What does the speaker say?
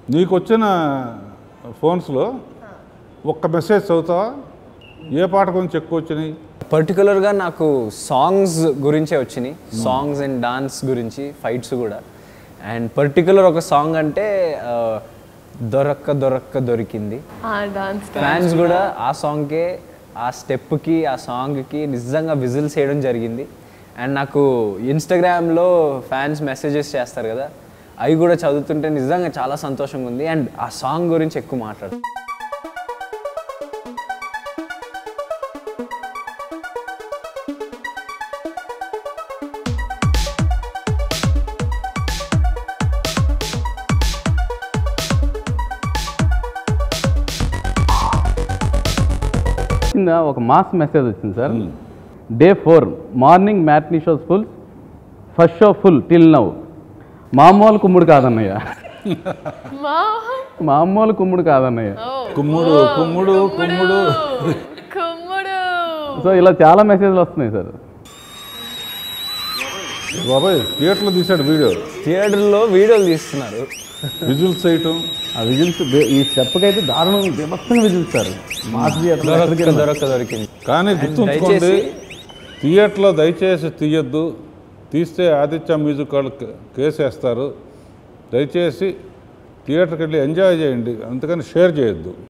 నీకు వచ్చిన ఫోన్స్లో ఒక్క మెసేజ్ చదువుతావా ఏ పాట గురించి ఎక్కువ వచ్చినాయి పర్టికులర్గా నాకు సాంగ్స్ గురించే వచ్చినాయి సాంగ్స్ అండ్ డాన్స్ గురించి ఫైట్స్ కూడా అండ్ పర్టికులర్ ఒక సాంగ్ అంటే ఆ, దొరక్క దొరక్క దొరికింది ఆ డాన్స్ ఫ్యాన్స్ కూడా ఆ సాంగ్కే ఆ స్టెప్కి ఆ సాంగ్కి నిజంగా విజిల్స్ చేయడం జరిగింది అండ్ నాకు ఇన్స్టాగ్రామ్లో ఫ్యాన్స్ మెసేజెస్ చేస్తారు కదా అవి కూడా చదువుతుంటే నిజంగా చాలా సంతోషంగా ఉంది అండ్ ఆ సాంగ్ గురించి ఎక్కువ మాట్లాడు కింద ఒక మాస్ మెసేజ్ వచ్చింది sir day four morning matinee shows full first show full till now మామూలు కుమ్ముడు కాదన్నయ్య మా మామూలు కుమ్ముడు కాదన్నయ్య కుమ్ముడు కుమ్ముడు కుమ్ముడు కుమ్ముడు సో ఇలా చాలా మెసేజ్లు వస్తున్నాయి సార్ బాబాయ్ థియేటర్లో తీశాడు వీడియో థియేటర్లో వీడియోలు తీస్తున్నారు విజువల్స్ చేయటం ఆ విజిల్స్ ఈ స్టెప్కి అయితే దారుణం బీభత్సంగా విజిల్స్ సార్ మాస్ థియేటర్ దొరక్క దొరక్క దొరికింది కానీ గుర్తుంచుకోండి దయచేసి- థియేటర్లో దయచేసి తీయొద్దు తీస్తే ఆదిత్య మ్యూజిక్ వాళ్ళు కే- కేసు వేస్తారు దయచేసి థియేటర్కి వెళ్ళి ఎంజాయ్ చేయండి అంతకని షేర్ చేయొద్దు